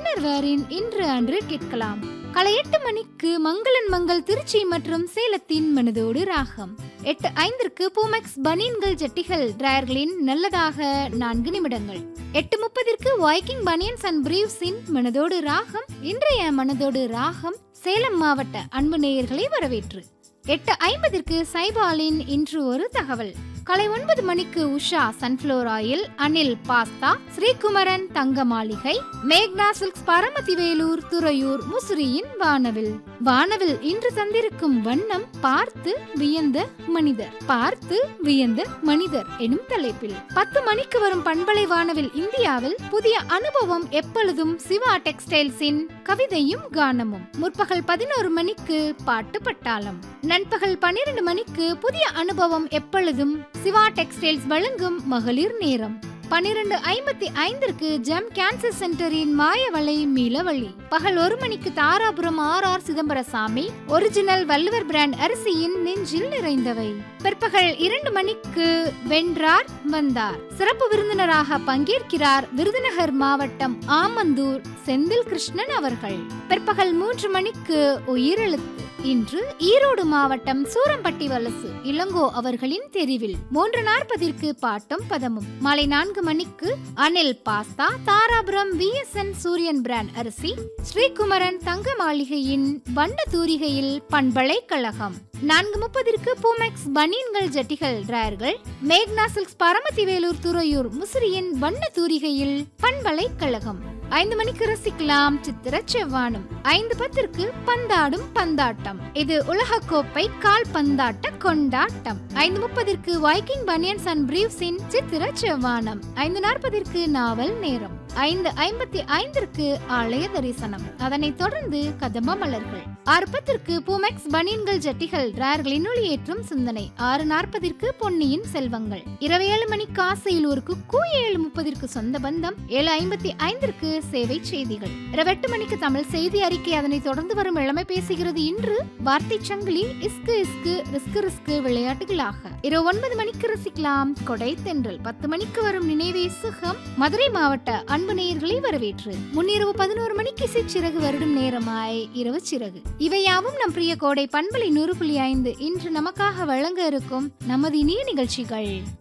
இன்னர்வேரின் இன்று அன்று கேட்கலாம் காலை எட்டு மணிக்கு மங்களன் மங்கள் திருச்சி மற்றும் சேலத்தின் மனதோடு ராகம் எட்டு ஐந்திற்கு பூமெக்ஸ் பனியன்கள் ஜட்டிகள் டிராயர்களின் நல்லதாக நான்கு நிமிடங்கள் எட்டு முப்பதிற்கு வைக்கிங் பனியன்ஸ் அண்ட் பிரீவ்ஸின் மனதோடு ராகம் இன்றைய மனதோடு ராகம் சேலம் மாவட்ட அன்பு நேயர்களை வரவேற்று எட்டு ஐம்பதிற்கு சைபாலின் இன்று ஒரு தகவல் காலை ஒன்பது மணிக்கு Usha sunflower oil Anil pasta Srikumaran Thanga Maligai மேக்னா சில்க்ஸ் பரமதி வேலூர் துறையூர் முசிறியின் வானவில் வானவில் இன்று தந்திருக்கும் வண்ணம் பார்த்து வியந்த மனிதர் பார்த்து வியந்த மனிதர் எனும் தலைப்பில் பத்து மணிக்கு வரும் பண்பலை வானவில் இந்தியாவில் புதிய அனுபவம் எப்பொழுதும் சிவா டெக்ஸ்டைல்ஸின் கவிதையும் கானமும் முற்பகல் பதினோரு மணிக்கு பாட்டு பட்டாளம் நண்பகல் பன்னிரண்டு மணிக்கு புதிய அனுபவம் எப்பொழுதும் சிவா டெக்ஸ்டைல்ஸ் வழங்கும் மகளிர் நேரம் பன்னிரண்டு ஐம்பத்தி ஐந்திற்கு ஜெம் கேன்சர் சென்டரின் மாயவளை மீளவழி பகல் ஒரு மணிக்கு Dharapuram R R Chidambarasamy original Valluvar brand அரிசியின் நெஞ்சில் நிறைந்தவை பிற்பகல் இரண்டு மணிக்கு வென்றார் வந்தார் சிறப்பு விருந்தினராக பங்கேற்கிறார் விருதுநகர் மாவட்டம் ஆமந்தூர் செந்தில் கிருஷ்ணன் அவர்கள் பிற்பகல் மூன்று மணிக்கு உயிரெழுத்து இன்று ஈரோடு மாவட்டம் சூரம்பட்டி வலசு இளங்கோ அவர்களின் தெரிவில் மூன்று நாற்பதிற்கு பாட்டும் பதமும் மாலை நான்கு மணிக்கு Anil pasta Dharapuram VSN Suriyan brand அரிசி ஸ்ரீகுமரன் தங்க மாளிகையின் வண்ண தூரிகையில் பண்பலை கழகம் நான்கு முப்பதிற்கு பூமெக்ஸ் பனியன்கள் ஜட்டிகள் டிராயர்கள் மேக்னா சில்க்ஸ் பரமத்தி வேலூர் துறையூர் முசிறியின் வண்ண தூரிகையில் பண்பலை கழகம் ஐந்து மணிக்கு ரசிக்கலாம் சித்திர செவ்வானம் ஐந்து பத்திற்கு பந்தாடும் பந்தாட்டம் இது உலகக்கோப்பை கால் பந்தாட்ட கொண்டாட்டம் ஐந்து முப்பதிற்கு வைக்கிங் பனியன்ஸ் அண்ட் பிரீவ்ஸின் சித்திர செவ்வானம் ஐந்து நாற்பதிற்கு நாவல் நேரம் ஐந்து ஐம்பத்தி ஐந்திற்கு ஆலய தரிசனம் அதனைத் தொடர்ந்து கதம்ப மலர்கள் ஆறு பத்திற்கு பூமெக்ஸ் பனியன்கள் ஜட்டிகள் டிராயர்களின் ஒளியேற்றும் சிந்தனை ஆறு நாற்பதிற்கு பொன்னியின் செல்வங்கள் இரவு ஏழு மணிக்கு ஆசையிலூருக்கு கூ ஏழு முப்பதிற்கு சொந்த பந்தம் ஏழு ஐம்பத்தி ஐந்திற்கு சேவை செய்திகள் இரவு எட்டு மணிக்கு தமிழ் செய்தி அறிக்கை அதனைத் தொடர்ந்து வரும் இளமை பேசுகிறது இன்று வார்த்தை சங்கிலி இஸ்கு இஸ்கு ரிஸ்கு ரிஸ்கு விளையாட்டுகளாக இரவு ஒன்பது மணிக்கு ரசிக்கலாம் கொடை தென்றல் பத்து மணிக்கு வரும் நினைவே சுகம் மதுரை மாவட்ட அன்பு நேயர்களை வரவேற்று முன்னிரவு பதினோரு மணிக்கு சிறகு வருடும் நேரமாய் இரவு சிறகு இவையாவும் நம் பிரிய கோடை பண்பலை நூறு புள்ளி ஐந்து இன்று நமக்காக வழங்க இருக்கும் நமது இனிய நிகழ்ச்சிகள்